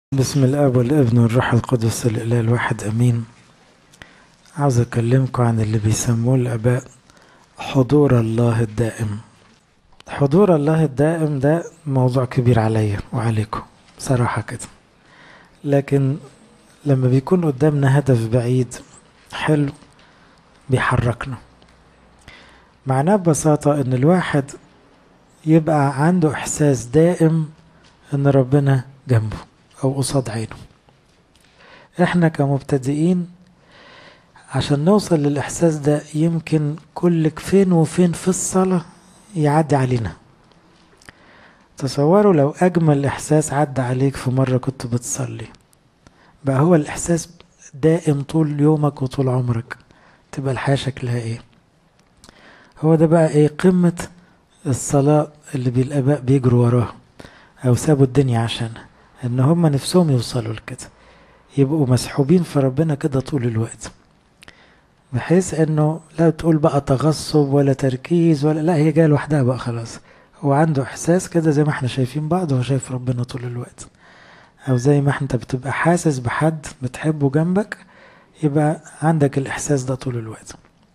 بسم الاب والابن والروح القدس الاله الواحد امين عاوز اكلمكم عن اللي بيسموه الاباء حضور الله الدائم حضور الله الدائم ده موضوع كبير عليا وعليكم صراحة كده لكن لما بيكون قدامنا هدف بعيد حلو بيحركنا معناه ببساطة ان الواحد يبقى عنده احساس دائم ان ربنا جنبه او قصاد عينه احنا كمبتدئين عشان نوصل للاحساس ده يمكن كل فين وفين في الصلاة يعدي علينا تصوروا لو اجمل احساس عدى عليك في مرة كنت بتصلي بقى هو الاحساس دائم طول يومك وطول عمرك تبقى الحياة شكلها ايه هو ده بقى ايه قمة الصلاة اللي بالاباء بيجروا وراها او سابوا الدنيا عشانها ان هم نفسهم يوصلوا لكده يبقوا مسحوبين في ربنا كده طول الوقت بحيث انه لا تقول بقى تغصب ولا تركيز ولا لا هي جايه لوحدها بقى خلاص هو عنده احساس كده زي ما احنا شايفين بعض هو شايف ربنا طول الوقت او زي ما انت بتبقى حاسس بحد بتحبه جنبك يبقى عندك الاحساس ده طول الوقت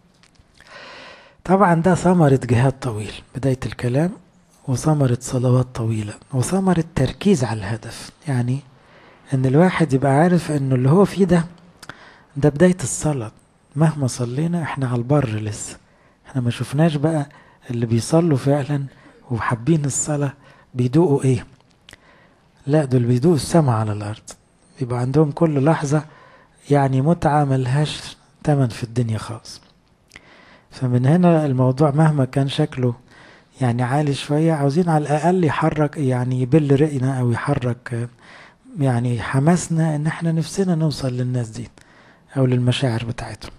طبعا ده ثمرة جهاد طويل بداية الكلام وثمرة صلوات طويلة وثمرة تركيز على الهدف يعني ان الواحد يبقى عارف انه اللي هو فيه ده ده بداية الصلاة مهما صلينا احنا على البر لسه احنا ما شفناش بقى اللي بيصلوا فعلا وحابين الصلاة بيدوقوا ايه لا دول بيدوقوا السماء على الارض يبقى عندهم كل لحظة يعني متعة ملهاش تمن في الدنيا خالص فمن هنا الموضوع مهما كان شكله يعني عالي شوية عاوزين على الأقل يحرك يعني يبل رأينا أو يحرك يعني حماسنا إن احنا نفسنا نوصل للناس دي أو للمشاعر بتاعتهم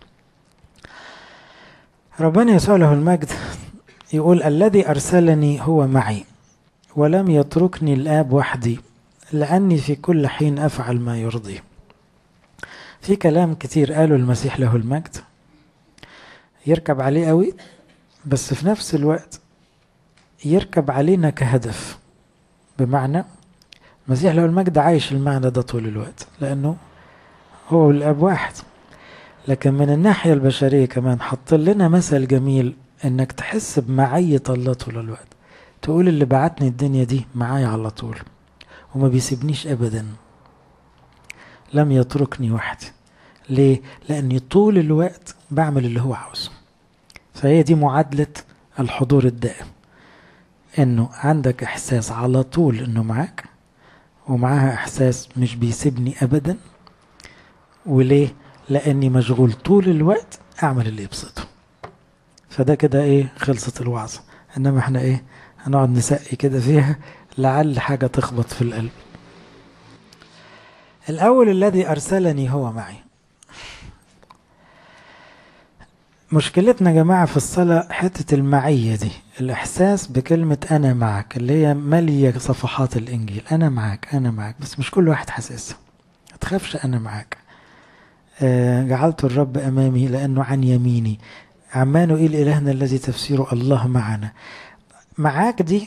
ربنا يسوع له المجد يقول الذي أرسلني هو معي ولم يتركني الآب وحدي لأني في كل حين أفعل ما يرضيه في كلام كتير قاله المسيح له المجد يركب عليه قوي بس في نفس الوقت يركب علينا كهدف بمعنى المسيح له المجد عايش المعنى ده طول الوقت لأنه هو والأب واحد لكن من الناحية البشرية كمان حط لنا مثل جميل إنك تحس بمعية الله طول الوقت تقول اللي بعتني الدنيا دي معايا على طول وما بيسيبنيش أبدا لم يتركني وحدي ليه؟ لأني طول الوقت بعمل اللي هو عاوزه فهي دي معادلة الحضور الدائم انه عندك احساس على طول انه معاك ومعاها احساس مش بيسيبني ابدا وليه لاني مشغول طول الوقت اعمل اللي يبسطه فده كده ايه خلصت الوعظة انما احنا ايه هنقعد نسقي كده فيها لعل حاجة تخبط في القلب الاول الذي ارسلني هو معي مشكلتنا يا جماعة في الصلاة حتة المعية دي الإحساس بكلمة أنا معك اللي هي مالية صفحات الإنجيل أنا معك أنا معك بس مش كل واحد حاسسها ما تخافش أنا معك آه جعلت الرب أمامي لأنه عن يميني عمانوئيل إلهنا الذي تفسيره الله معنا معاك دي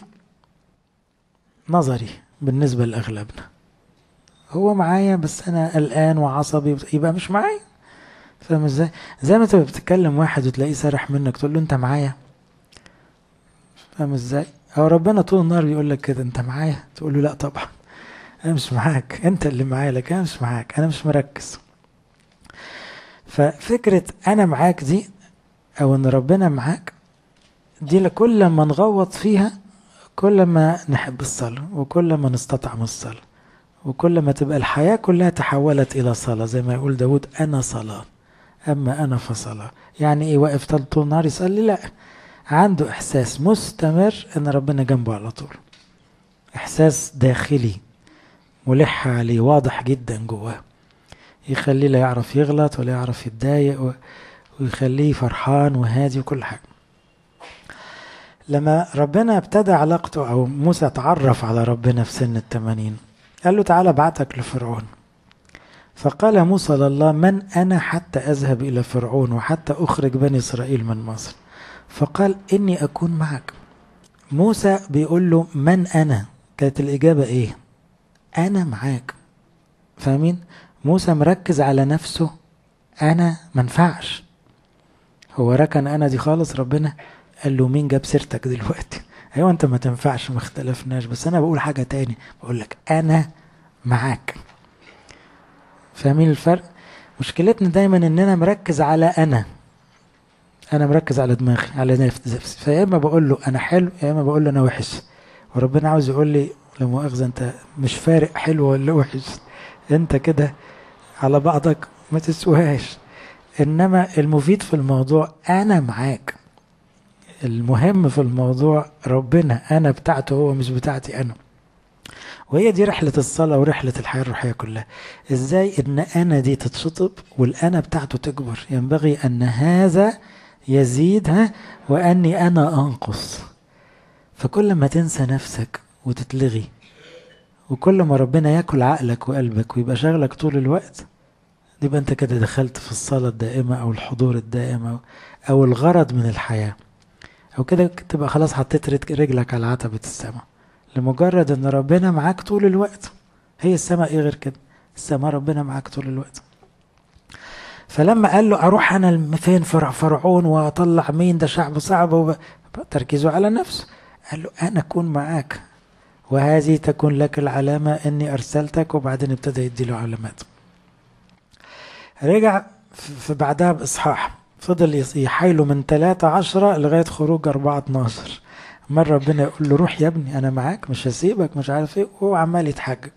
نظري بالنسبة لأغلبنا هو معايا بس أنا قلقان وعصبي يبقى مش معايا فاهم ازاي؟ زي ما تبقى بتتكلم واحد وتلاقيه سارح منك تقول له انت معايا فاهم ازاي؟ هو ربنا طول النهار بيقول لك كده انت معايا؟ تقول له لا طبعا انا مش معاك انت اللي معايا لكن انا مش معاك انا مش مركز ففكرة انا معاك دي او ان ربنا معاك دي لكل ما نغوط فيها كل ما نحب الصلاة وكل ما نستطعم الصلاة وكل ما تبقى الحياة كلها تحولت إلى صلاة زي ما يقول داود أنا صلاة أما أنا فصلاة يعني إيه واقف طول النهار يصلي لا عنده إحساس مستمر إن ربنا جنبه على طول إحساس داخلي ملح عليه واضح جدا جواه يخليه لا يعرف يغلط ولا يعرف يتضايق ويخليه فرحان وهادي وكل حاجة لما ربنا ابتدى علاقته أو موسى تعرف على ربنا في سن التمانين قال له تعالى بعتك لفرعون فقال موسى لله من أنا حتى أذهب إلى فرعون وحتى أخرج بني إسرائيل من مصر فقال إني أكون معك موسى بيقول له من أنا كانت الإجابة إيه أنا معاك فاهمين موسى مركز على نفسه انا منفعش هو ركن انا دي خالص ربنا قال له مين جاب سيرتك دلوقتي ايوه انت ما تنفعش ما اختلفناش بس انا بقول حاجه تاني بقول لك انا معاك فاهمين الفرق مشكلتنا دايما اننا مركز على انا انا مركز على دماغي على نفسي فيا اما بقول له انا حلو يا اما بقول له انا وحش وربنا عاوز يقول لي لا مؤاخذه انت مش فارق حلو ولا وحش انت كده على بعضك ما تسواش انما المفيد في الموضوع انا معاك المهم في الموضوع ربنا انا بتاعته هو مش بتاعتي انا وهي دي رحلة الصلاة ورحلة الحياة الروحية كلها ازاي ان انا دي تتشطب والانا بتاعته تكبر ينبغي ان هذا يزيد ها واني انا انقص فكل ما تنسى نفسك وتتلغي وكل ما ربنا ياكل عقلك وقلبك ويبقى شغلك طول الوقت يبقى انت كده دخلت في الصلاة الدائمة او الحضور الدائم او الغرض من الحياة او كده تبقى خلاص حطيت رجلك على عتبة السماء لمجرد ان ربنا معاك طول الوقت هي السماء ايه غير كده السماء ربنا معاك طول الوقت فلما قال له اروح انا فين فرع فرعون واطلع مين ده شعب صعب وب... تركيزه على نفسه قال له انا اكون معاك وهذه تكون لك العلامة اني ارسلتك وبعدين ابتدى يدي له علامات رجع في بعدها باصحاح فضل يحايله من 3 10 لغاية خروج 4 12 مرة ربنا يقول له روح يا ابني أنا معاك مش هسيبك مش عارف إيه وهو عمال يتحجج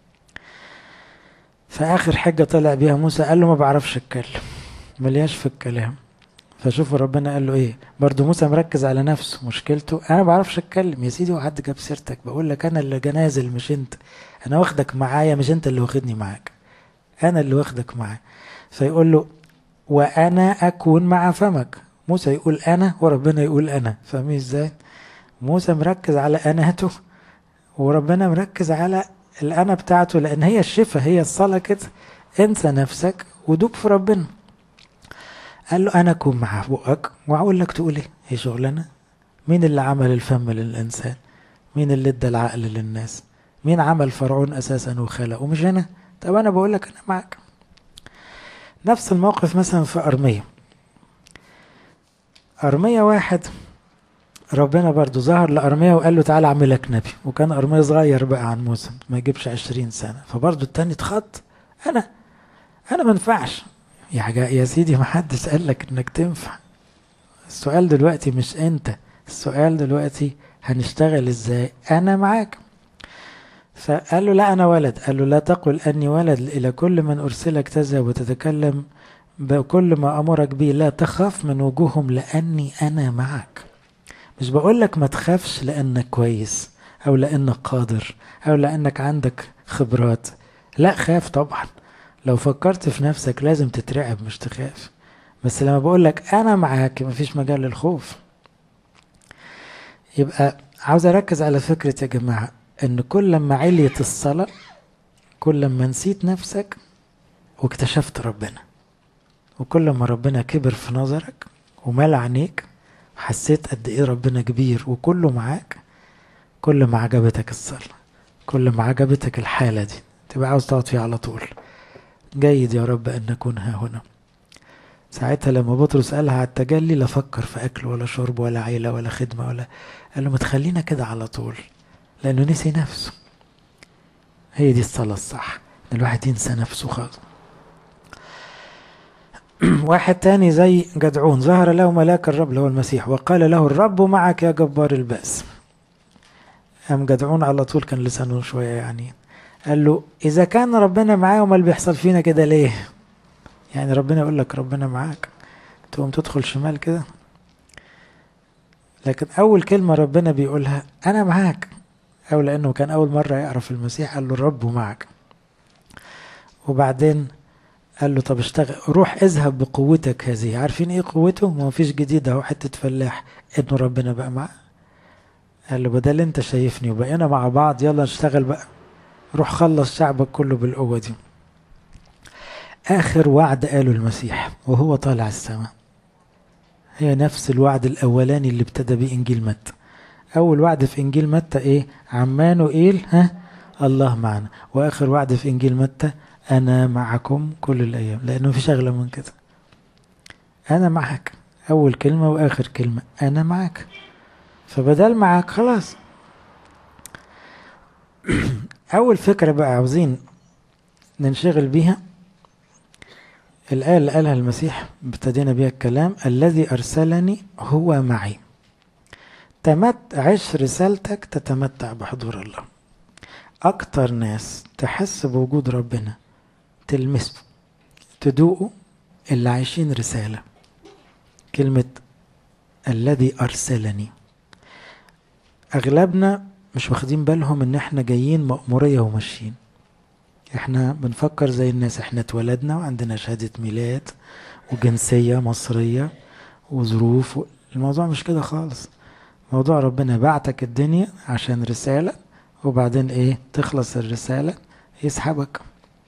فآخر حجة طلع بيها موسى قال له ما بعرفش أتكلم ملياش في الكلام فشوفوا ربنا قال له إيه برضه موسى مركز على نفسه مشكلته أنا ما بعرفش أتكلم يا سيدي وحد جاب سيرتك بقول لك أنا اللي جنازل مش أنت أنا واخدك معايا مش أنت اللي واخدني معاك أنا اللي واخدك معايا فيقول له وأنا أكون مع فمك موسى يقول أنا وربنا يقول أنا فاهمين إزاي؟ موسى مركز على أناته وربنا مركز على الأنا بتاعته لأن هي الشفة هي الصلاة كده انسى نفسك ودوب في ربنا قال له أنا أكون مع بقك وأقول لك تقول إيه؟ هي شغلنا؟ مين اللي عمل الفم للإنسان؟ مين اللي ادى العقل للناس؟ مين عمل فرعون أساسا وخلقه؟ مش أنا؟ طب أنا بقول لك أنا معاك نفس الموقف مثلا في أرمية أرمية واحد ربنا برضو ظهر لأرمية وقال له تعالى أعملك نبي وكان أرمية صغير بقى عن موسى ما يجيبش عشرين سنة فبرضو التاني اتخض أنا أنا ما ينفعش يا حاجة يا سيدي ما حدش قال لك إنك تنفع السؤال دلوقتي مش أنت السؤال دلوقتي هنشتغل إزاي أنا معاك فقال له لا أنا ولد قال له لا تقل أني ولد إلى كل من أرسلك تذهب وتتكلم بكل ما أمرك به لا تخاف من وجوههم لأني أنا معك مش بقول لك ما تخافش لأنك كويس أو لأنك قادر أو لأنك عندك خبرات لا خاف طبعا لو فكرت في نفسك لازم تترعب مش تخاف بس لما بقول لك أنا معاك مفيش مجال للخوف يبقى عاوز أركز على فكرة يا جماعة ان كل ما عليت الصلاة كل ما نسيت نفسك واكتشفت ربنا وكل ما ربنا كبر في نظرك ومال عينيك حسيت قد ايه ربنا كبير وكله معاك كل ما عجبتك الصلاة كل ما عجبتك الحالة دي تبقى عاوز تقعد فيها على طول جيد يا رب ان نكون ها هنا ساعتها لما بطرس قالها على التجلي لا فكر في اكل ولا شرب ولا عيلة ولا خدمة ولا قال له ما تخلينا كده على طول لأنه نسي نفسه هي دي الصلاة الصح إن الواحد ينسى نفسه خالص واحد تاني زي جدعون ظهر له ملاك الرب اللي هو المسيح وقال له الرب معك يا جبار البأس قام جدعون على طول كان لسانه شوية يعني قال له إذا كان ربنا معاه وما اللي بيحصل فينا كده ليه يعني ربنا يقول لك ربنا معاك تقوم تدخل شمال كده لكن أول كلمة ربنا بيقولها أنا معاك أو لأنه كان أول مرة يعرف المسيح قال له الرب معك وبعدين قال له طب اشتغل روح اذهب بقوتك هذه عارفين ايه قوته ما فيش جديد اهو حتة فلاح انه ربنا بقى معاه قال له بدل انت شايفني وبقينا مع بعض يلا نشتغل بقى روح خلص شعبك كله بالقوة دي آخر وعد قاله المسيح وهو طالع السماء هي نفس الوعد الأولاني اللي ابتدى بيه إنجيل متى أول وعد في إنجيل متى إيه عمانوئيل ها الله معنا وآخر وعد في إنجيل متى أنا معكم كل الأيام لأنه مفيش أغلى من كده أنا معك أول كلمة وآخر كلمة أنا معك فبدل معك خلاص أول فكرة بقى عاوزين ننشغل بيها الآية اللي قالها المسيح ابتدينا بيها الكلام الذي أرسلني هو معي تمت عش رسالتك تتمتع بحضور الله أكتر ناس تحس بوجود ربنا تلمسه تدوقه اللي عايشين رسالة كلمة الذي أرسلني أغلبنا مش واخدين بالهم إن إحنا جايين مأمورية وماشيين إحنا بنفكر زي الناس إحنا اتولدنا وعندنا شهادة ميلاد وجنسية مصرية وظروف الموضوع مش كده خالص موضوع ربنا بعتك الدنيا عشان رسالة وبعدين ايه تخلص الرسالة يسحبك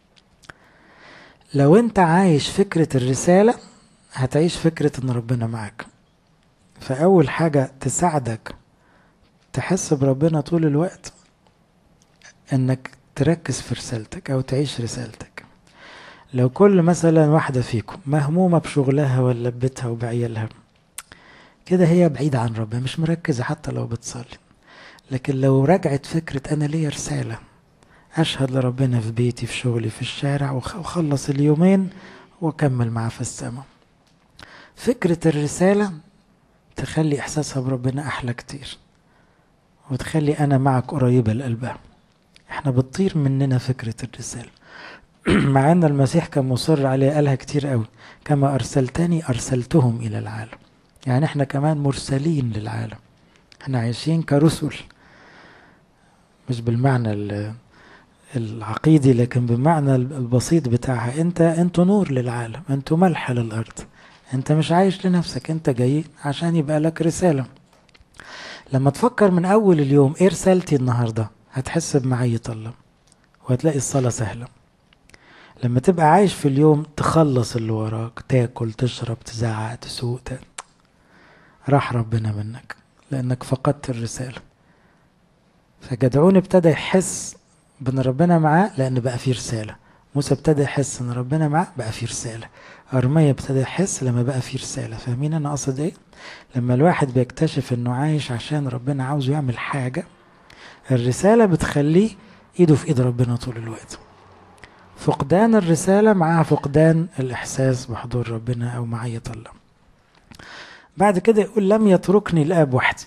لو انت عايش فكرة الرسالة هتعيش فكرة ان ربنا معك فأول حاجة تساعدك تحس بربنا طول الوقت انك تركز في رسالتك او تعيش رسالتك لو كل مثلا واحدة فيكم مهمومة بشغلها ولا ببيتها وبعيالها كده هي بعيدة عن ربنا مش مركزة حتى لو بتصلي لكن لو رجعت فكرة أنا ليا رسالة أشهد لربنا في بيتي في شغلي في الشارع وأخلص اليومين وأكمل معاه في السماء فكرة الرسالة تخلي إحساسها بربنا أحلى كتير وتخلي أنا معك قريبة لقلبها احنا بتطير مننا فكرة الرسالة مع أن المسيح كان مصر عليها قالها كتير قوي كما أرسلتني أرسلتهم إلى العالم يعني احنا كمان مرسلين للعالم احنا عايشين كرسل مش بالمعنى العقيدي لكن بالمعنى البسيط بتاعها انت انت نور للعالم انت ملح للارض انت مش عايش لنفسك انت جاي عشان يبقى لك رسالة لما تفكر من اول اليوم ايه رسالتي النهاردة هتحس بمعية الله وهتلاقي الصلاة سهلة لما تبقى عايش في اليوم تخلص اللي وراك تاكل تشرب تزعق تسوق راح ربنا منك لانك فقدت الرسالة فجدعون ابتدى يحس بان ربنا معاه لان بقى فيه رسالة موسى ابتدى يحس ان ربنا معاه بقى فيه رسالة ارميا ابتدى يحس لما بقى فيه رسالة فاهمين انا اقصد ايه لما الواحد بيكتشف انه عايش عشان ربنا عاوزه يعمل حاجة الرسالة بتخليه ايده في ايد ربنا طول الوقت فقدان الرسالة معها فقدان الإحساس بحضور ربنا أو معية الله بعد كده يقول لم يتركني الآب وحدي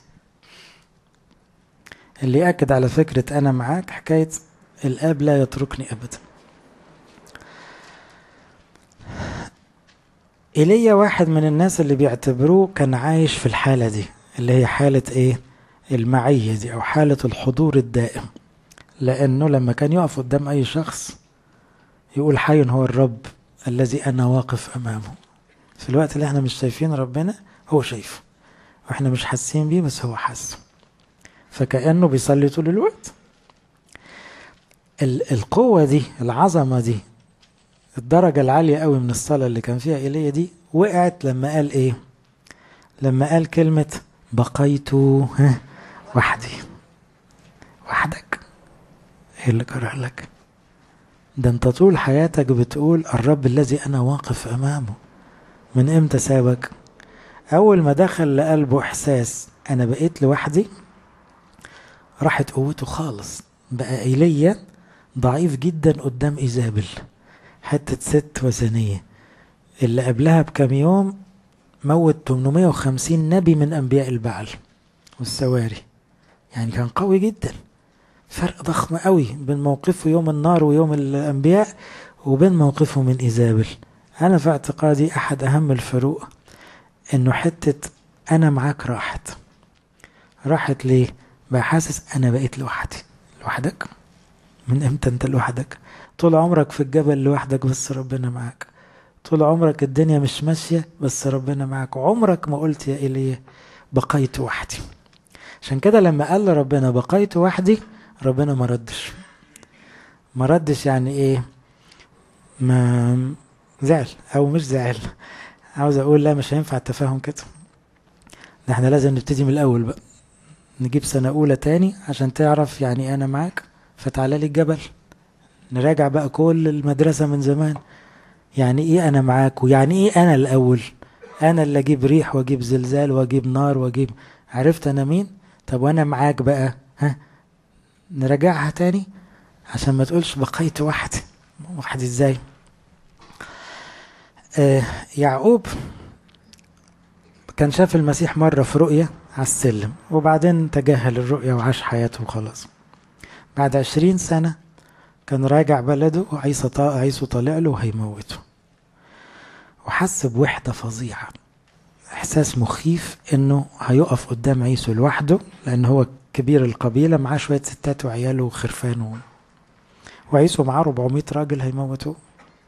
اللي يأكد على فكرة أنا معاك حكاية الآب لا يتركني أبدا إيليا واحد من الناس اللي بيعتبروه كان عايش في الحالة دي اللي هي حالة إيه المعية دي أو حالة الحضور الدائم لأنه لما كان يقف قدام أي شخص يقول حي هو الرب الذي أنا واقف أمامه في الوقت اللي احنا مش شايفين ربنا هو شايفه واحنا مش حاسين بيه بس هو حاسه فكأنه بيصلي طول الوقت القوة دي العظمة دي الدرجة العالية قوي من الصلاة اللي كان فيها إيليا دي وقعت لما قال إيه لما قال كلمة بقيت وحدي وحدك ايه اللي جرى لك ده انت طول حياتك بتقول الرب الذي انا واقف امامه من امتى سابك اول ما دخل لقلبه احساس انا بقيت لوحدي راحت قوته خالص بقى ايليا ضعيف جدا قدام ايزابل حتة ست وثنية اللي قبلها بكام يوم موت 850 نبي من انبياء البعل والسواري يعني كان قوي جدا فرق ضخم قوي بين موقفه يوم النار ويوم الانبياء وبين موقفه من ايزابل انا في اعتقادي احد اهم الفروق انه حتة انا معاك راحت راحت ليه بقى حاسس انا بقيت لوحدي لوحدك من امتى انت لوحدك طول عمرك في الجبل لوحدك بس ربنا معاك طول عمرك الدنيا مش ماشية بس ربنا معاك عمرك ما قلت يا إيليا بقيت وحدي عشان كده لما قال ربنا بقيت وحدي ربنا ما ردش ما ردش يعني ايه ما زعل او مش زعل عاوز اقول لا مش هينفع التفاهم كده ده احنا لازم نبتدي من الاول بقى نجيب سنة اولى تاني عشان تعرف يعني انا معاك فتعالى لي الجبل نراجع بقى كل المدرسة من زمان يعني ايه انا معاك ويعني ايه انا الاول انا اللي اجيب ريح واجيب زلزال واجيب نار واجيب عرفت انا مين طب وانا معاك بقى ها نراجعها تاني عشان ما تقولش بقيت وحدي وحدي ازاي آه يعقوب كان شاف المسيح مرة في رؤية على السلم وبعدين تجاهل الرؤية وعاش حياته وخلاص بعد عشرين سنة كان راجع بلده وعيسى عيسو طالع له وهيموته وحس بوحدة فظيعة إحساس مخيف إنه هيقف قدام عيسو لوحده لأن هو كبير القبيلة معاه شوية ستات وعياله وخرفان وعيسو معاه 400 راجل هيموتوه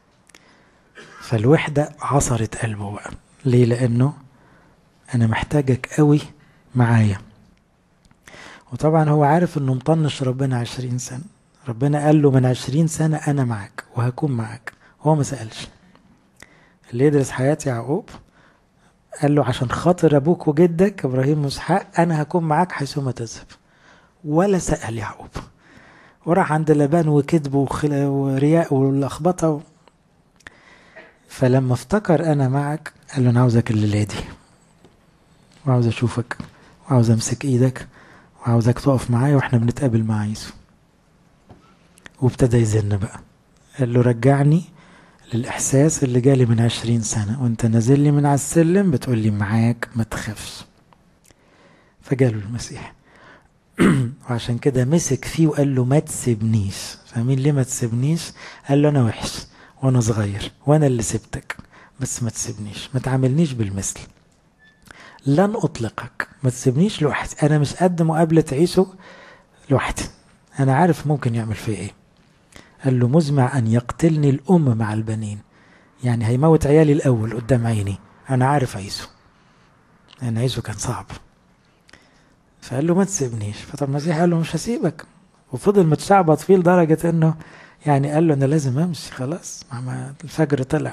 فالوحدة عصرت قلبه بقى ليه لأنه أنا محتاجك قوي معايا وطبعا هو عارف انه مطنش ربنا عشرين سنة ربنا قال له من عشرين سنة أنا معك وهكون معك هو ما سألش اللي يدرس حياة يعقوب قال له عشان خاطر أبوك وجدك إبراهيم وإسحاق أنا هكون معاك حيثما تذهب ولا سأل يعقوب وراح عند لبان وكذب ورياء واللخبطة و... فلما افتكر أنا معك قال له أنا عاوزك الليلة دي وعاوز أشوفك وعاوز أمسك إيدك وعاوزك تقف معايا وإحنا بنتقابل مع عيسو وابتدى يزن بقى قال له رجعني للإحساس اللي جالي من عشرين سنة وانت نازل لي من على السلم بتقول لي معاك ما تخافش فجاله المسيح وعشان كده مسك فيه وقال له ما تسيبنيش فاهمين ليه ما تسيبنيش قال له انا وحش وانا صغير وانا اللي سبتك بس ما تسيبنيش ما تعاملنيش بالمثل لن اطلقك ما تسيبنيش لوحدي انا مش قد مقابله عيسو لوحدي انا عارف ممكن يعمل فيه ايه قال له مزمع ان يقتلني الام مع البنين يعني هيموت عيالي الاول قدام عيني انا عارف عيسو لان عيسو كان صعب فقال له ما تسيبنيش فطب المسيح قال له مش هسيبك وفضل متشعبط فيه لدرجة انه يعني قال له انا لازم امشي خلاص ما الفجر طلع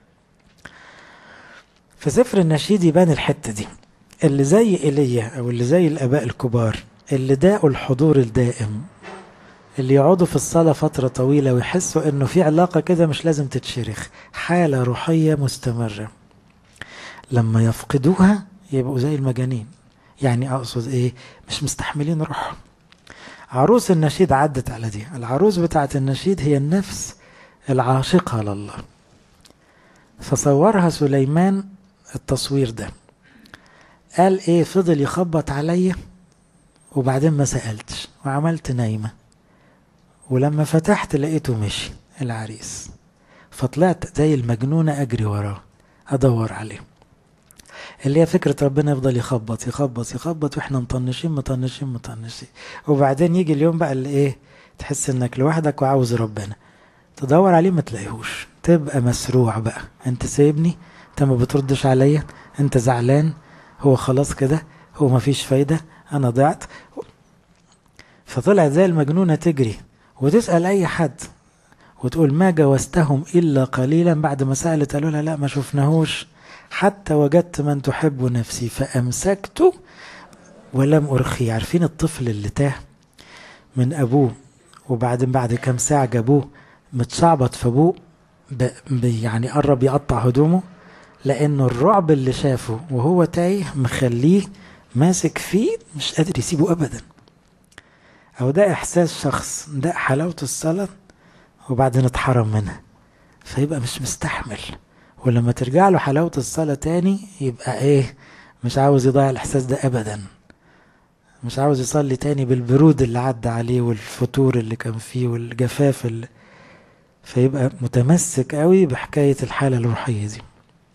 في سفر النشيد يبان الحتة دي اللي زي ايليا او اللي زي الاباء الكبار اللي داقوا الحضور الدائم اللي يقعدوا في الصلاة فترة طويلة ويحسوا انه في علاقة كده مش لازم تتشرخ حالة روحية مستمرة لما يفقدوها يبقوا زي المجانين يعني اقصد ايه مش مستحملين روحهم عروس النشيد عدت على دي العروس بتاعت النشيد هي النفس العاشقة لله فصورها سليمان التصوير ده قال ايه فضل يخبط عليا وبعدين ما سألتش وعملت نايمة ولما فتحت لقيته مشي العريس فطلعت زي المجنونة أجري وراه أدور عليه اللي هي فكرة ربنا يفضل يخبط يخبط يخبط واحنا مطنشين مطنشين مطنشين وبعدين يجي اليوم بقى اللي ايه تحس انك لوحدك وعاوز ربنا تدور عليه ما تلاقيهوش تبقى مسروع بقى انت سايبني انت ما بتردش عليا انت زعلان هو خلاص كده هو ما فيش فايدة انا ضعت فطلعت زي المجنونة تجري وتسأل اي حد وتقول ما جوزتهم الا قليلا بعد ما سألت قالوا لها لا ما شفناهوش حتى وجدت من تحب نفسي فأمسكته ولم أرخي عارفين الطفل اللي تاه من أبوه وبعدين بعد كام ساعة جابوه متشعبط في أبوه يعني قرب يقطع هدومه لأنه الرعب اللي شافه وهو تايه مخليه ماسك فيه مش قادر يسيبه أبدا أو ده إحساس شخص ده حلاوة الصلاة وبعدين اتحرم منها فيبقى مش مستحمل ولما ترجع له حلاوة الصلاة تاني يبقى ايه مش عاوز يضيع الإحساس ده أبدا مش عاوز يصلي تاني بالبرود اللي عدى عليه والفتور اللي كان فيه والجفاف اللي فيبقى متمسك قوي بحكاية الحالة الروحية دي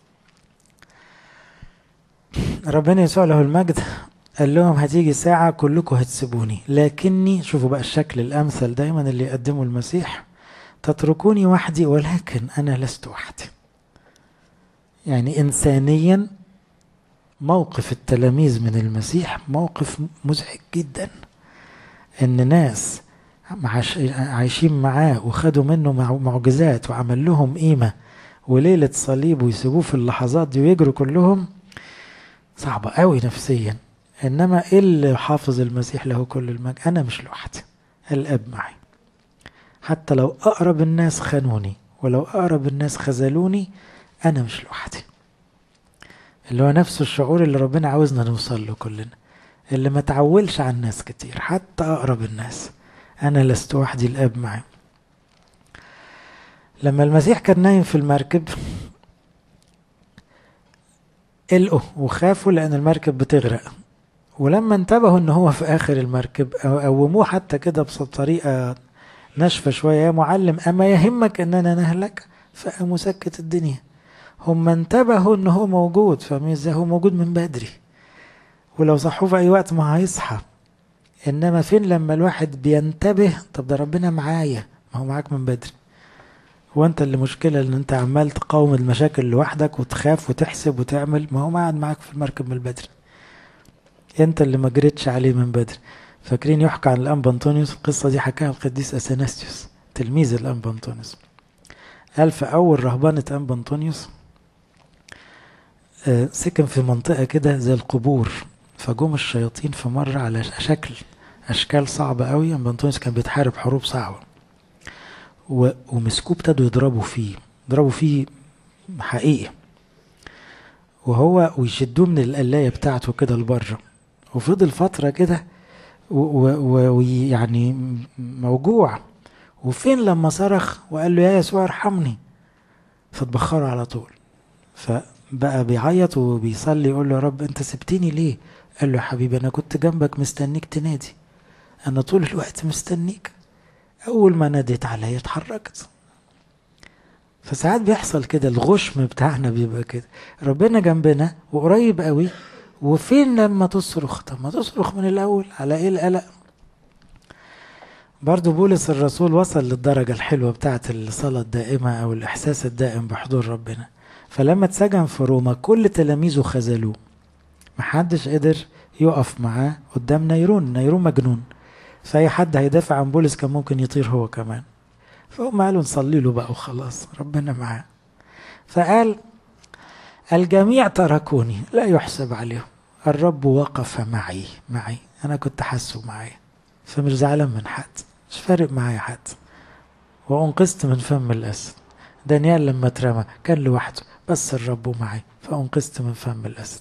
ربنا يسوع له المجد قال لهم هتيجي ساعة كلكم هتسيبوني لكني شوفوا بقى الشكل الأمثل دايما اللي يقدمه المسيح تتركوني وحدي ولكن أنا لست وحدي يعني إنسانيا موقف التلاميذ من المسيح موقف مزعج جدا إن ناس عايشين معاه وخدوا منه معجزات وعمل لهم قيمة وليلة صليب ويسيبوه في اللحظات دي ويجروا كلهم صعبة قوي نفسيا إنما إيه اللي حافظ المسيح له كل المجد أنا مش لوحدي الأب معي حتى لو أقرب الناس خانوني ولو أقرب الناس خذلوني أنا مش لوحدي اللي هو نفس الشعور اللي ربنا عاوزنا نوصل له كلنا اللي ما تعولش على الناس كتير حتى أقرب الناس أنا لست وحدي الآب معي لما المسيح كان نايم في المركب قلقوا وخافوا لأن المركب بتغرق ولما انتبهوا ان هو في اخر المركب قوموه حتى كده بطريقه ناشفه شويه يا معلم اما يهمك اننا نهلك فقاموا سكت الدنيا هم انتبهوا ان هو موجود فاهمين ازاي هو موجود من بدري ولو صحوه في اي وقت ما هيصحى انما فين لما الواحد بينتبه طب ده ربنا معايا ما هو معاك من بدري هو انت اللي مشكلة ان انت عمال تقاوم المشاكل لوحدك وتخاف وتحسب وتعمل ما هو قاعد معاك في المركب من بدري انت اللي ما جريتش عليه من بدري فاكرين يحكى عن الانبا انطونيوس القصة دي حكاها القديس اثناسيوس تلميذ الانبا انطونيوس قال في اول رهبانة انبا انطونيوس آه سكن في منطقة كده زي القبور فجم الشياطين في مرة على شكل اشكال صعبة قوي انبا انطونيوس كان بيتحارب حروب صعبة ومسكوه ابتدوا يضربوا فيه يضربوا فيه حقيقي وهو ويشدوه من القلاية بتاعته كده لبره وفضل فترة كده ويعني موجوع وفين لما صرخ وقال له يا يسوع ارحمني فاتبخروا على طول فبقى بيعيط وبيصلي يقول له يا رب انت سبتني ليه قال له يا حبيبي انا كنت جنبك مستنيك تنادي انا طول الوقت مستنيك اول ما ناديت عليا اتحركت فساعات بيحصل كده الغشم بتاعنا بيبقى كده ربنا جنبنا وقريب قوي وفين لما تصرخ طب ما تصرخ من الاول على ايه القلق برضو بولس الرسول وصل للدرجة الحلوة بتاعت الصلاة الدائمة أو الإحساس الدائم بحضور ربنا فلما اتسجن في روما كل تلاميذه خذلوه محدش قدر يقف معاه قدام نيرون نيرون مجنون فأي حد هيدافع عن بولس كان ممكن يطير هو كمان فهم قالوا نصلي له بقى وخلاص ربنا معاه فقال الجميع تركوني لا يحسب عليهم الرب وقف معي معي أنا كنت حاسه معايا فمش زعلان من حد مش فارق معايا حد وأنقذت من فم الأسد دانيال لما اترمى كان لوحده بس الرب معي فأنقذت من فم الأسد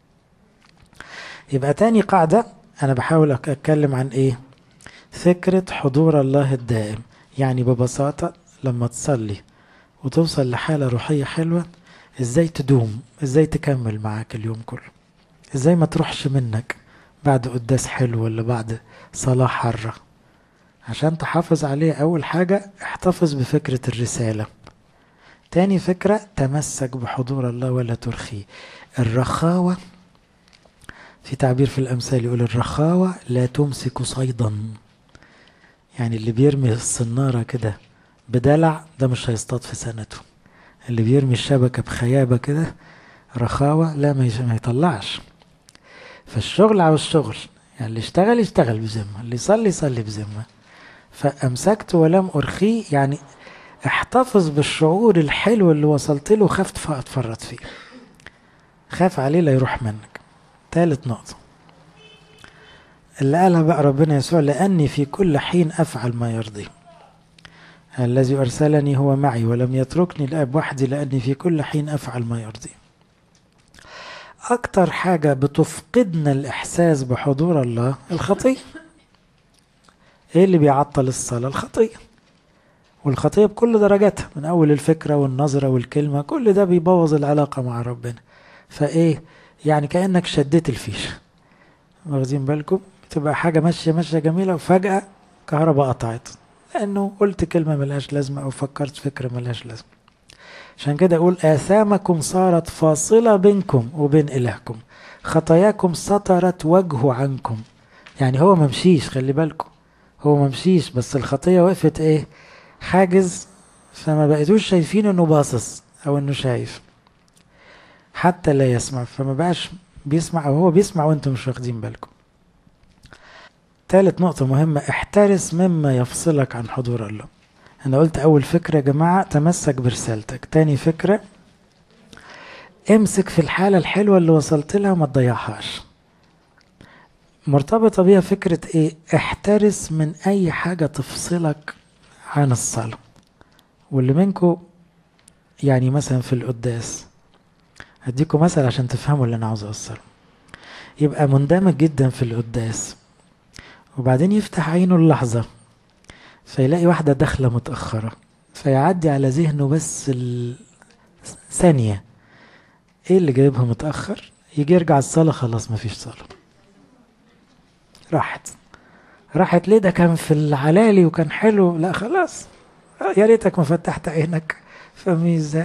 يبقى تاني قاعدة أنا بحاول أتكلم عن إيه فكرة حضور الله الدائم يعني ببساطة لما تصلي وتوصل لحالة روحية حلوة ازاي تدوم ازاي تكمل معاك اليوم كله ازاي ما تروحش منك بعد قداس حلو ولا بعد صلاة حرة عشان تحافظ عليه أول حاجة احتفظ بفكرة الرسالة تاني فكرة تمسك بحضور الله ولا ترخيه الرخاوة في تعبير في الأمثال يقول الرخاوة لا تمسك صيدا يعني اللي بيرمي الصنارة كده بدلع ده مش هيصطاد في سنته اللي بيرمي الشبكة بخيابة كده رخاوة لا ما يطلعش فالشغل عاوز شغل يعني اللي يشتغل يشتغل بذمة اللي يصلي يصلي بذمة فأمسكت ولم أرخيه يعني احتفظ بالشعور الحلو اللي وصلت له خفت أتفرط فيه خاف عليه لا يروح منك ثالث نقطة اللي قالها بقى ربنا يسوع لأني في كل حين أفعل ما يرضيه الذي أرسلني هو معي ولم يتركني الآب وحدي لأني في كل حين أفعل ما يرضيه أكتر حاجة بتفقدنا الإحساس بحضور الله الخطية إيه اللي بيعطل الصلاة الخطية والخطية بكل درجاتها من أول الفكرة والنظرة والكلمة كل ده بيبوظ العلاقة مع ربنا فإيه يعني كأنك شديت الفيشة واخدين بالكم تبقى حاجة ماشية ماشية جميلة وفجأة كهرباء قطعت لأنه قلت كلمة ملهاش لازمة أو فكرت فكرة ملهاش لازمة عشان كده أقول آثامكم صارت فاصلة بينكم وبين إلهكم خطاياكم سطرت وجهه عنكم يعني هو ممشيش خلي بالكم هو ممشيش بس الخطية وقفت إيه حاجز فما بقيتوش شايفين إنه باصص أو إنه شايف حتى لا يسمع فما بقاش بيسمع أو هو بيسمع وأنتم مش واخدين بالكم ثالث نقطة مهمة احترس مما يفصلك عن حضور الله أنا قلت أول فكرة يا جماعة تمسك برسالتك تاني فكرة امسك في الحالة الحلوة اللي وصلت لها وما تضيعهاش مرتبطة بيها فكرة ايه احترس من أي حاجة تفصلك عن الصلاة واللي منكم يعني مثلا في القداس هديكم مثل عشان تفهموا اللي انا عاوز اوصله يبقى مندمج جدا في القداس وبعدين يفتح عينه اللحظة فيلاقي واحدة داخلة متأخرة فيعدي على ذهنه بس ثانية ايه اللي جايبها متأخر يجي يرجع الصلاة خلاص مفيش صلاة راحت راحت ليه ده كان في العلالي وكان حلو لا خلاص يا ريتك ما فتحت عينك فاهمين ازاي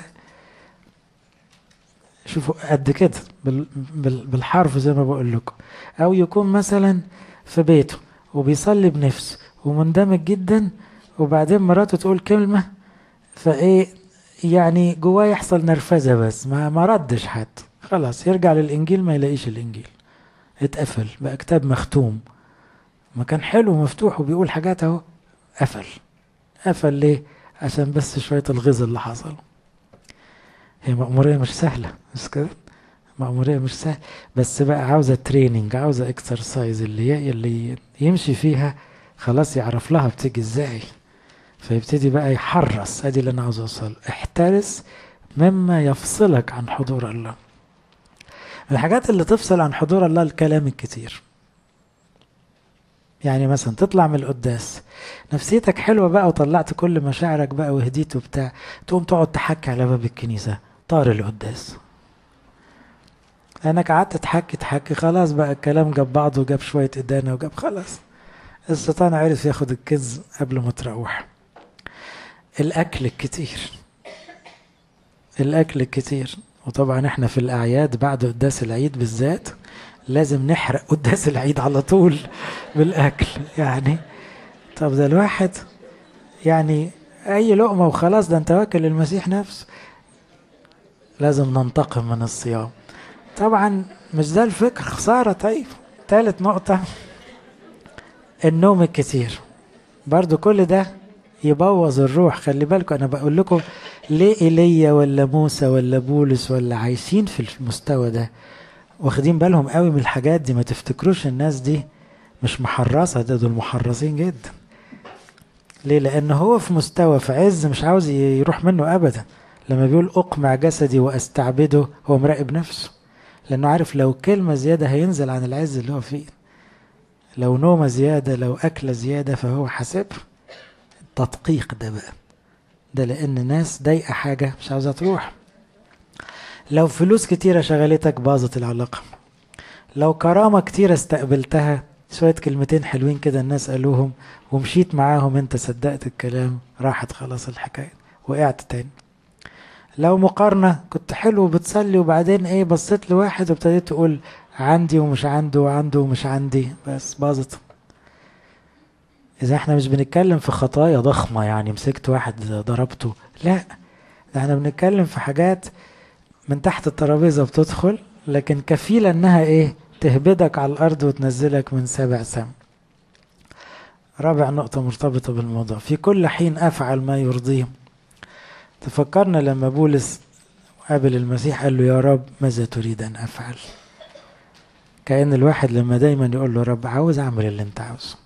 شوفوا قد كده بالحرف زي ما بقول لكم او يكون مثلا في بيته وبيصلي بنفسه ومندمج جدا وبعدين مراته تقول كلمة فايه يعني جواه يحصل نرفزة بس ما ما ردش حتى خلاص يرجع للإنجيل ما يلاقيش الإنجيل اتقفل بقى كتاب مختوم ما كان حلو ومفتوح وبيقول حاجات اهو قفل قفل ليه عشان بس شوية الغز اللي حصل هي مأمورية مش سهلة مش كده مأمورية مش سهلة بس بقى عاوزة تريننج عاوزة اكسرسايز اللي اللي يمشي فيها خلاص يعرف لها بتيجي ازاي فيبتدي بقى يحرص ادي اللي انا عاوز اوصل احترس مما يفصلك عن حضور الله الحاجات اللي تفصل عن حضور الله الكلام الكتير يعني مثلا تطلع من القداس نفسيتك حلوة بقى وطلعت كل مشاعرك بقى وهديت وبتاع تقوم تقعد تحكي على باب الكنيسة طار القداس لأنك قعدت تحكي تحكي خلاص بقى الكلام جاب بعضه وجاب شوية إدانة وجاب خلاص الشيطان عرف ياخد الكز قبل ما تروح الأكل الكتير الأكل الكتير وطبعا احنا في الأعياد بعد قداس العيد بالذات لازم نحرق قداس العيد على طول بالأكل يعني طب ده الواحد يعني أي لقمة وخلاص ده أنت واكل المسيح نفسه لازم ننتقم من الصيام طبعا مش ده الفكر خسارة طيب ثالث نقطة النوم الكتير برضو كل ده يبوظ الروح خلي بالكم انا بقول لكم ليه ايليا ولا موسى ولا بولس ولا عايشين في المستوى ده واخدين بالهم قوي من الحاجات دي ما تفتكروش الناس دي مش محرصة ده دول محرصين جدا ليه لان هو في مستوى في عز مش عاوز يروح منه ابدا لما بيقول اقمع جسدي واستعبده هو مراقب نفسه لانه عارف لو كلمة زيادة هينزل عن العز اللي هو فيه لو نومة زيادة لو أكلة زيادة فهو حاسب التدقيق ده بقى ده لأن ناس ضايقة حاجة مش عاوزة تروح لو فلوس كتيرة شغلتك باظت العلاقة لو كرامة كتيرة استقبلتها شوية كلمتين حلوين كده الناس قالوهم ومشيت معاهم انت صدقت الكلام راحت خلاص الحكاية وقعت تاني لو مقارنة كنت حلو بتصلي وبعدين ايه بصيت لواحد وابتديت تقول عندي ومش عنده وعنده ومش عندي بس باظت إذا احنا مش بنتكلم في خطايا ضخمة يعني مسكت واحد ضربته لا ده احنا بنتكلم في حاجات من تحت الترابيزة بتدخل لكن كفيلة انها ايه تهبدك على الارض وتنزلك من سابع سم رابع نقطة مرتبطة بالموضوع في كل حين افعل ما يرضيه تفكرنا لما بولس قابل المسيح قال له يا رب ماذا تريد ان افعل كأن الواحد لما دايما يقول له رب عاوز اعمل اللي انت عاوزه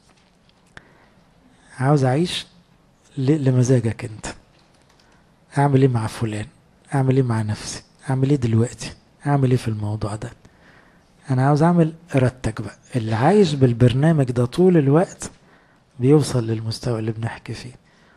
عاوز اعيش لمزاجك انت اعمل ايه مع فلان اعمل ايه مع نفسي اعمل ايه دلوقتي اعمل ايه في الموضوع ده انا عاوز اعمل ارادتك بقى اللي عايش بالبرنامج ده طول الوقت بيوصل للمستوى اللي بنحكي فيه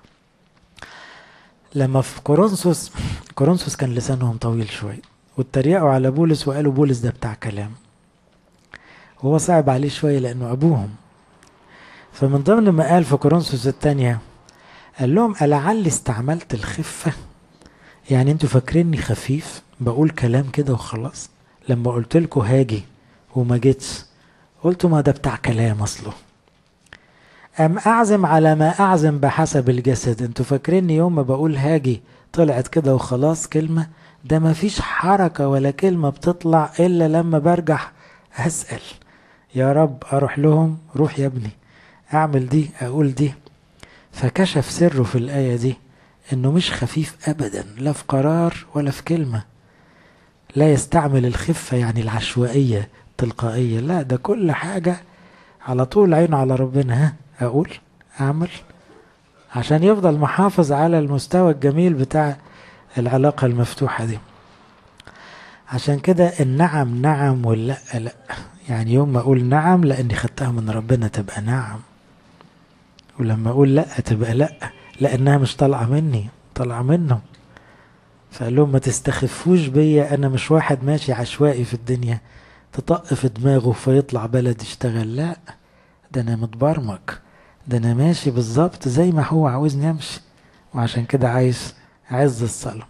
لما في كورنثوس كورنثوس كان لسانهم طويل شويه واتريقوا على بولس وقالوا بولس ده بتاع كلام وهو صعب عليه شويه لانه ابوهم فمن ضمن ما قال في كورنثوس الثانيه قال لهم ألعل استعملت الخفة يعني انتوا فاكريني خفيف بقول كلام كده وخلاص لما قلت لكم هاجي وما جيتش قلتوا ما ده بتاع كلام اصله أم أعزم على ما أعزم بحسب الجسد انتوا فاكريني يوم ما بقول هاجي طلعت كده وخلاص كلمة ده ما فيش حركة ولا كلمة بتطلع إلا لما برجع أسأل يا رب أروح لهم روح يا ابني أعمل دي أقول دي فكشف سره في الآية دي إنه مش خفيف أبدا لا في قرار ولا في كلمة لا يستعمل الخفة يعني العشوائية التلقائية لا ده كل حاجة على طول عينه على ربنا ها أقول أعمل عشان يفضل محافظ على المستوى الجميل بتاع العلاقة المفتوحة دي عشان كده النعم نعم واللا لا يعني يوم ما اقول نعم لاني خدتها من ربنا تبقى نعم ولما اقول لا تبقى لا لانها مش طالعه مني طالعه منه فقال لهم ما تستخفوش بيا انا مش واحد ماشي عشوائي في الدنيا تطق في دماغه فيطلع بلد يشتغل لا ده انا متبرمج ده انا ماشي بالظبط زي ما هو عاوزني امشي وعشان كده عايز عز الصلاة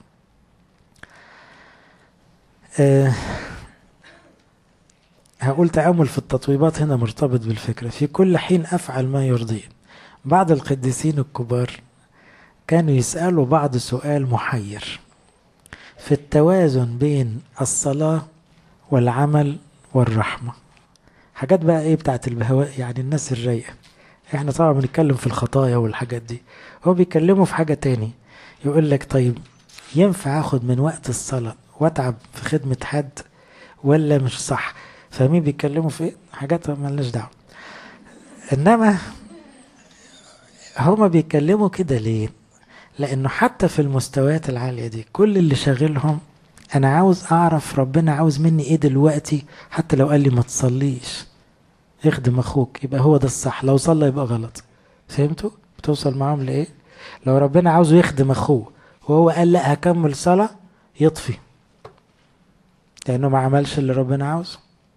أه هقول تأمل في التطويبات هنا مرتبط بالفكرة في كل حين أفعل ما يرضيه بعض القديسين الكبار كانوا يسألوا بعض سؤال محير في التوازن بين الصلاة والعمل والرحمة حاجات بقى ايه بتاعت البهواء يعني الناس الرايقة احنا طبعا بنتكلم في الخطايا والحاجات دي هو بيكلمه في حاجة تاني يقول لك طيب ينفع اخد من وقت الصلاة واتعب في خدمة حد ولا مش صح فاهمين بيتكلموا في ايه حاجات مالناش دعوة انما هما بيتكلموا كده ليه لانه حتى في المستويات العالية دي كل اللي شاغلهم انا عاوز اعرف ربنا عاوز مني ايه دلوقتي حتى لو قال لي ما تصليش اخدم اخوك يبقى هو ده الصح لو صلى يبقى غلط فهمتوا بتوصل معاهم لايه لو ربنا عاوزه يخدم اخوه وهو قال لا هكمل صلاة يطفي لانه ما عملش اللي ربنا عاوزه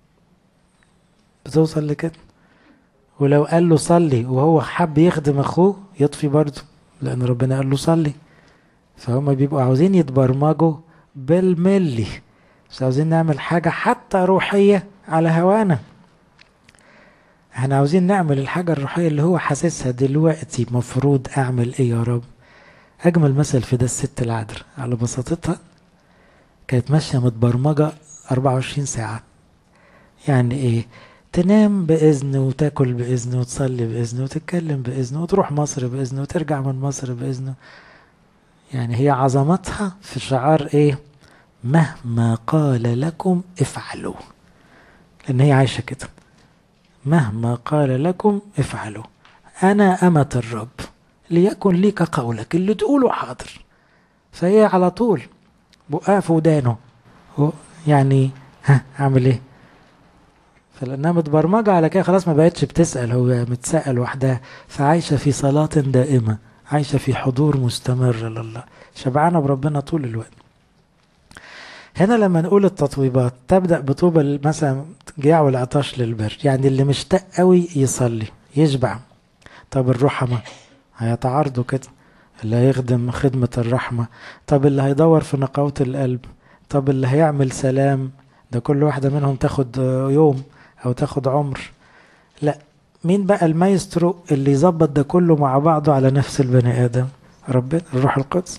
بتوصل لكده ولو قال له صلي وهو حب يخدم اخوه يطفي برضه لان ربنا قال له صلي فهم بيبقوا عاوزين يتبرمجوا بالملي مش عاوزين نعمل حاجة حتى روحية على هوانا احنا عاوزين نعمل الحاجة الروحية اللي هو حاسسها دلوقتي مفروض اعمل ايه يا رب اجمل مثل في ده الست العذر على بساطتها كانت ماشية متبرمجة 24 ساعة يعني ايه تنام بإذن وتاكل بإذن وتصلي بإذن وتتكلم بإذن وتروح مصر بإذن وترجع من مصر بإذن يعني هي عظمتها في شعار ايه مهما قال لكم افعلوا لان هي عايشه كده مهما قال لكم افعلوا انا امه الرب ليكن ليك قولك اللي تقوله حاضر فهي على طول بقها في ودانه يعني ها اعمل ايه فلانها متبرمجه على كده خلاص ما بقتش بتسال هو متسال وحدها فعايشه في صلاه دائمه عايشة في حضور مستمر لله شبعانة بربنا طول الوقت هنا لما نقول التطويبات تبدأ بطوبة مثلا جياع والعطش للبر يعني اللي مشتاق قوي يصلي يشبع طب الرحمة هيتعارضوا كده اللي هيخدم خدمة الرحمة طب اللي هيدور في نقاوة القلب طب اللي هيعمل سلام ده كل واحدة منهم تاخد يوم أو تاخد عمر لا مين بقى المايسترو اللي يظبط ده كله مع بعضه على نفس البني ادم ربنا الروح القدس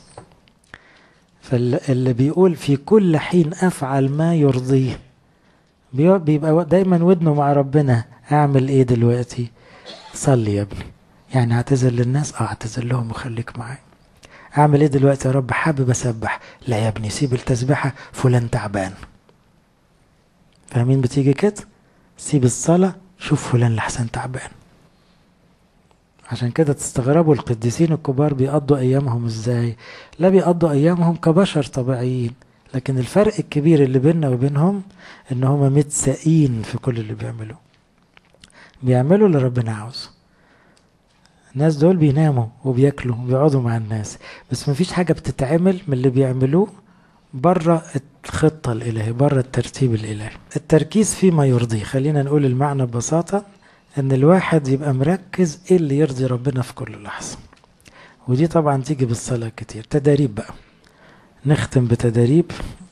فاللي بيقول في كل حين افعل ما يرضيه بيبقى دايما ودنه مع ربنا اعمل ايه دلوقتي صلي يا ابني يعني اعتذر للناس اه اعتذر لهم وخليك معايا اعمل ايه دلوقتي يا رب حابب اسبح لا يا ابني سيب التسبيحه فلان تعبان فاهمين بتيجي كده سيب الصلاه شوف فلان لحسن تعبان عشان كده تستغربوا القديسين الكبار بيقضوا ايامهم ازاي لا بيقضوا ايامهم كبشر طبيعيين لكن الفرق الكبير اللي بيننا وبينهم ان هم متساقين في كل اللي بيعملوه بيعملوا اللي ربنا عاوزه الناس دول بيناموا وبياكلوا وبيقعدوا مع الناس بس مفيش حاجة بتتعمل من اللي بيعملوه بره الخطة الإلهية بره الترتيب الإلهي التركيز فيما يرضيه خلينا نقول المعنى ببساطة ان الواحد يبقى مركز ايه اللي يرضي ربنا في كل لحظة ودي طبعا تيجي بالصلاة كتير تداريب بقى نختم بتداريب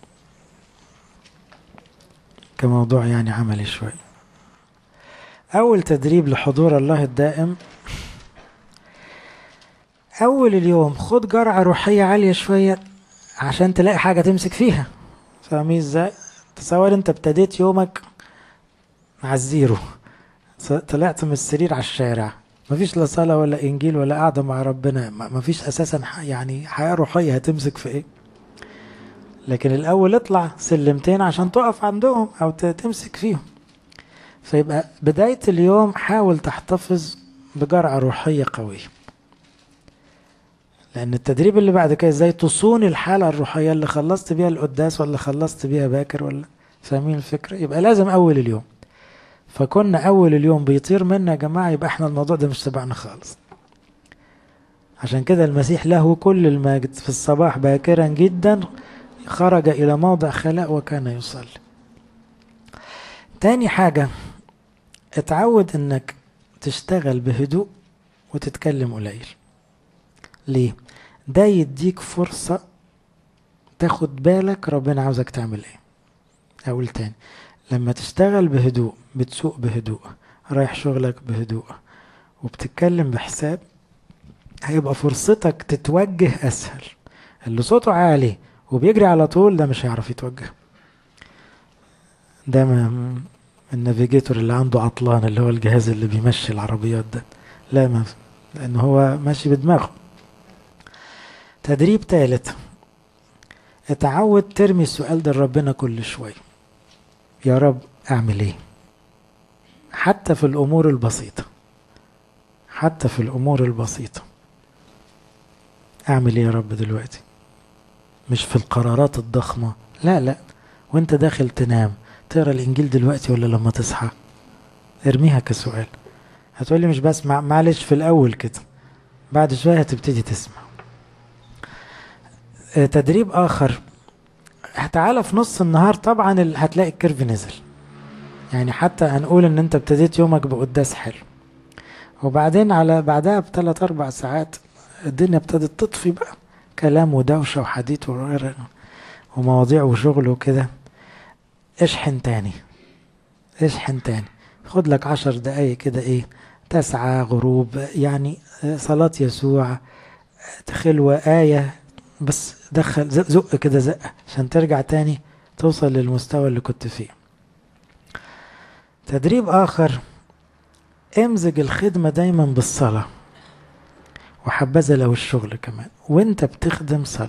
كموضوع يعني عملي شوي أول تدريب لحضور الله الدائم أول اليوم خد جرعة روحية عالية شوية عشان تلاقي حاجة تمسك فيها فاهمين ازاي؟ تصور انت ابتديت يومك مع الزيرو طلعت من السرير على الشارع مفيش لا صلاة ولا إنجيل ولا قاعدة مع ربنا مفيش أساسا يعني حياة روحية هتمسك في إيه لكن الأول اطلع سلمتين عشان تقف عندهم أو تمسك فيهم فيبقى بداية اليوم حاول تحتفظ بجرعة روحية قوية لأن التدريب اللي بعد كده ازاي تصون الحالة الروحية اللي خلصت بيها القداس ولا خلصت بيها باكر ولا فاهمين الفكرة يبقى لازم أول اليوم فكنا أول اليوم بيطير منا يا جماعة يبقى احنا الموضوع ده مش تبعنا خالص عشان كده المسيح له كل المجد في الصباح باكرا جدا خرج إلى موضع خلاء وكان يصلي تاني حاجة اتعود انك تشتغل بهدوء وتتكلم قليل ليه ده يديك فرصة تاخد بالك ربنا عاوزك تعمل ايه اقول تاني لما تشتغل بهدوء بتسوق بهدوء رايح شغلك بهدوء وبتتكلم بحساب هيبقى فرصتك تتوجه اسهل اللي صوته عالي وبيجري على طول ده مش هيعرف يتوجه ده ما النافيجيتور اللي عنده عطلان اللي هو الجهاز اللي بيمشي العربيات ده لا ما لان هو ماشي بدماغه تدريب ثالث اتعود ترمي السؤال ده لربنا كل شوية يا رب اعمل ايه حتى في الامور البسيطة حتى في الامور البسيطة اعمل ايه يا رب دلوقتي مش في القرارات الضخمة لا لا وانت داخل تنام تقرا الانجيل دلوقتي ولا لما تصحى ارميها كسؤال هتقولي مش بسمع معلش في الاول كده بعد شوية هتبتدي تسمع تدريب اخر تعالى في نص النهار طبعا هتلاقي الكيرف نزل يعني حتى هنقول ان انت ابتديت يومك بقداس حلو وبعدين على بعدها بثلاث اربع ساعات الدنيا ابتدت تطفي بقى كلام ودوشة وحديث ومواضيع وشغل وكده اشحن تاني اشحن تاني خد لك عشر دقايق كده ايه تسعة غروب يعني صلاة يسوع خلوة آية بس دخل زق كده زقة عشان ترجع تاني توصل للمستوى اللي كنت فيه تدريب آخر امزج الخدمة دايما بالصلاة وحبذا لو الشغل كمان وانت بتخدم صلي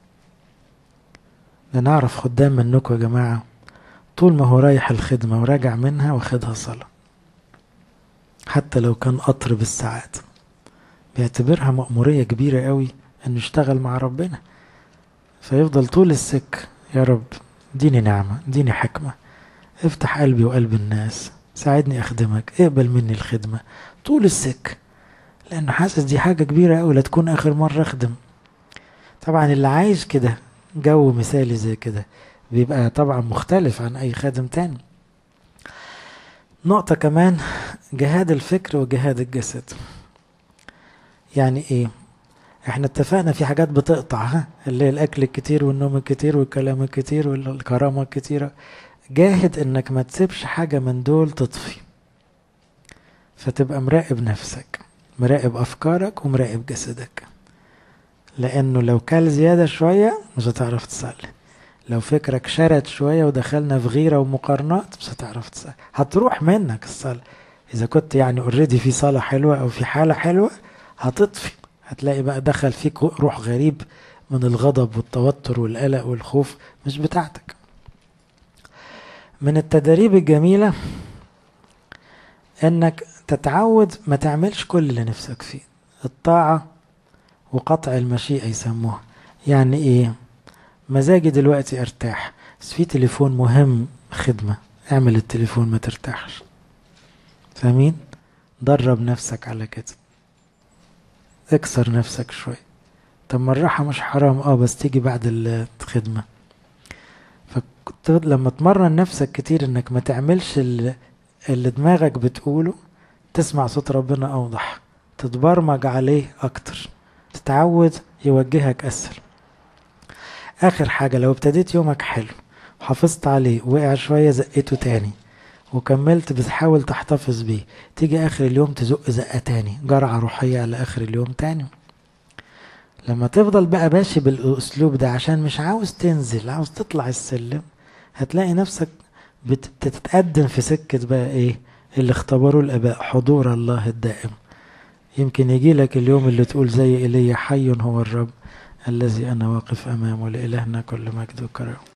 نعرف خدام منكم يا جماعة طول ما هو رايح الخدمة وراجع منها واخدها صلاة حتى لو كان قطر بالساعات بيعتبرها مأمورية كبيرة قوي انه يشتغل مع ربنا فيفضل طول السك يا رب اديني نعمة اديني حكمة افتح قلبي وقلب الناس ساعدني اخدمك اقبل مني الخدمة طول السك لانه حاسس دي حاجة كبيرة قوي لا تكون اخر مرة اخدم طبعا اللي عايش كده جو مثالي زي كده بيبقى طبعا مختلف عن اي خادم تاني نقطة كمان جهاد الفكر وجهاد الجسد يعني ايه احنا اتفقنا في حاجات بتقطع ها اللي هي الاكل الكتير والنوم الكتير والكلام الكتير والكرامة الكتيرة جاهد انك ما تسيبش حاجة من دول تطفي فتبقى مراقب نفسك مراقب افكارك ومراقب جسدك لانه لو كل زيادة شوية مش هتعرف تصلي لو فكرك شرد شوية ودخلنا في غيرة ومقارنات مش هتعرف تصلي هتروح منك الصلاة إذا كنت يعني اوريدي في صلاة حلوة أو في حالة حلوة هتطفي هتلاقي بقى دخل فيك روح غريب من الغضب والتوتر والقلق والخوف مش بتاعتك من التدريب الجميلة انك تتعود ما تعملش كل اللي نفسك فيه الطاعة وقطع المشيئة يسموها يعني ايه مزاجي دلوقتي ارتاح بس في تليفون مهم خدمة اعمل التليفون ما ترتاحش فاهمين درب نفسك على كده اكسر نفسك شوي طب ما الراحة مش حرام اه بس تيجي بعد الخدمة فكنت لما تمرن نفسك كتير انك ما تعملش اللي, اللي دماغك بتقوله تسمع صوت ربنا اوضح تتبرمج عليه اكتر تتعود يوجهك اسهل اخر حاجة لو ابتديت يومك حلو حافظت عليه وقع شوية زقته تاني وكملت بتحاول تحتفظ بيه تيجي اخر اليوم تزق زقة تاني جرعة روحية على اخر اليوم تاني لما تفضل بقى ماشي بالاسلوب ده عشان مش عاوز تنزل عاوز تطلع السلم هتلاقي نفسك بتتقدم في سكة بقى ايه اللي اختبروا الاباء حضور الله الدائم يمكن يجي لك اليوم اللي تقول زي ايليا حي هو الرب الذي انا واقف امامه لالهنا كل مجد وكرم